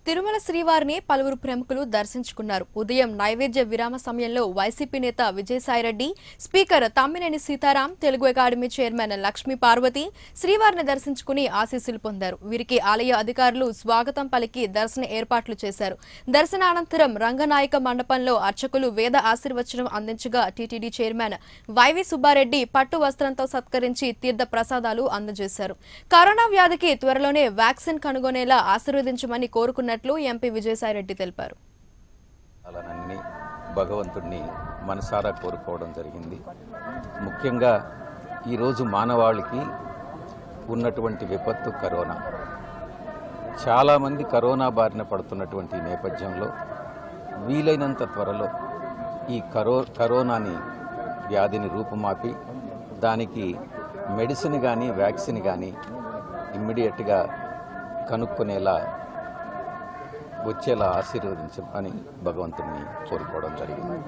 తిరుమల శ్రీవారిని పలువురు ప్రముఖులు దర్శించుకున్నారు ఉదయం నైవేద్య విరామ సమయంలో వైసీపీ నేత Vijayasai Reddy speaker Tammineni Sitaram Telugu academy chairman Lakshmi Parvathi శ్రీవారిని దర్శించుకుని ఆశీస్సులు పొందారు వీరికి ఆలయ అధికారులు స్వాగతం పలికి దర్శన ఏర్పాట్లు చేశారు దర్శనానంతరం రంగనాయక మండపంలో అర్చకులు వేద ఆశీర్వచనం అందించగా టీటీడీ చైర్మన్ వైవి సుబ్బారెడ్డి పట్టు వస్త్రంతో సత్కరించి తీర్థ ప్రసాదాలు అందజేశారు కరోనా వ్యాధికి త్వరలోనే వ్యాక్సిన్ కనుగొనేలా ఆశీర్వదించమని కోరుకున్నట్లు ఎంపీ విజయసాయిరెడ్డి తెలిపారు అలానన్నీ భగవంతుణ్ణి మనసారా కోరుకోవడం జరిగింది ముఖ్యంగా ఈరోజు మానవాళికి ఉన్నటువంటి విపత్తు కరోనా చాలామంది కరోనా బారిన పడుతున్నటువంటి ఈ నేపథ్యంలో వీలైనంత త్వరలో ఈ కరో కరోనాని వ్యాధిని రూపుమాపి దానికి మెడిసిన్ కానీ వ్యాక్సిన్ కానీ ఇమ్మీడియట్గా కనుక్కునేలా వచ్చేలా ఆశీర్వదించమని భగవంతుని కోరుకోవడం జరిగింది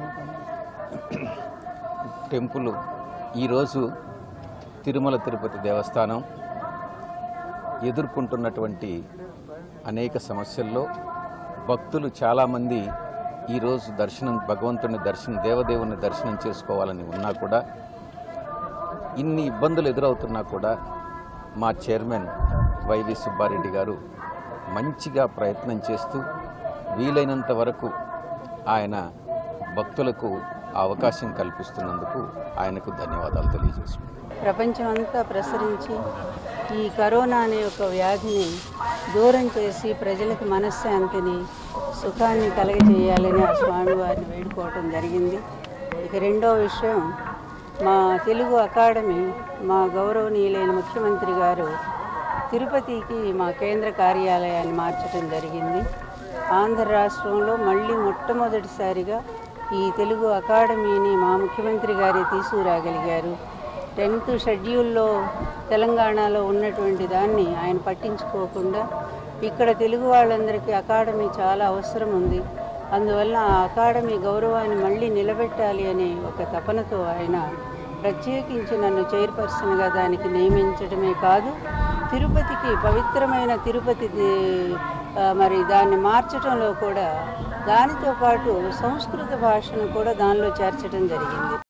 టెంపుల్ ఈరోజు తిరుమల తిరుపతి దేవస్థానం ఎదుర్కొంటున్నటువంటి అనేక సమస్యల్లో భక్తులు చాలామంది ఈరోజు దర్శనం భగవంతుని దర్శనం దేవదేవుని దర్శనం చేసుకోవాలని ఉన్నా కూడా ఇన్ని ఇబ్బందులు ఎదురవుతున్నా కూడా మా చైర్మన్ వైవి సుబ్బారెడ్డి గారు మంచిగా ప్రయత్నం చేస్తూ వీలైనంత వరకు ఆయన భక్తులకు ఆ అవకాశం కల్పిస్తున్నందుకు ఆయనకు ధన్యవాదాలు తెలియజేస్తున్నాను ప్రపంచమంతా ప్రసరించి ఈ కరోనా అనే ఒక వ్యాధిని దూరం చేసి ప్రజలకు మనశ్శాంతిని సుఖాన్ని కలగజేయాలని ఆ స్వామివారిని వేడుకోవటం జరిగింది ఇక రెండో విషయం మా తెలుగు అకాడమీ మా గౌరవనీయులైన ముఖ్యమంత్రి గారు తిరుపతికి మా కేంద్ర కార్యాలయాన్ని మార్చడం జరిగింది ఆంధ్ర రాష్ట్రంలో మళ్ళీ మొట్టమొదటిసారిగా ఈ తెలుగు అకాడమీని మా ముఖ్యమంత్రి గారే తీసుకురాగలిగారు టెన్త్ షెడ్యూల్లో తెలంగాణలో ఉన్నటువంటి దాన్ని ఆయన పట్టించుకోకుండా ఇక్కడ తెలుగు వాళ్ళందరికీ అకాడమీ చాలా అవసరం ఉంది అందువల్ల ఆ అకాడమీ గౌరవాన్ని మళ్ళీ నిలబెట్టాలి అనే ఒక తపనతో ఆయన ప్రత్యేకించి నన్ను చైర్పర్సన్గా దానికి నియమించడమే కాదు తిరుపతికి పవిత్రమైన తిరుపతి ది- ఆ, మరి దాన్ని మార్చడంలో కూడా దానితో పాటు సంస్కృత భాషను కూడా దానిలో చేర్చడం జరిగింది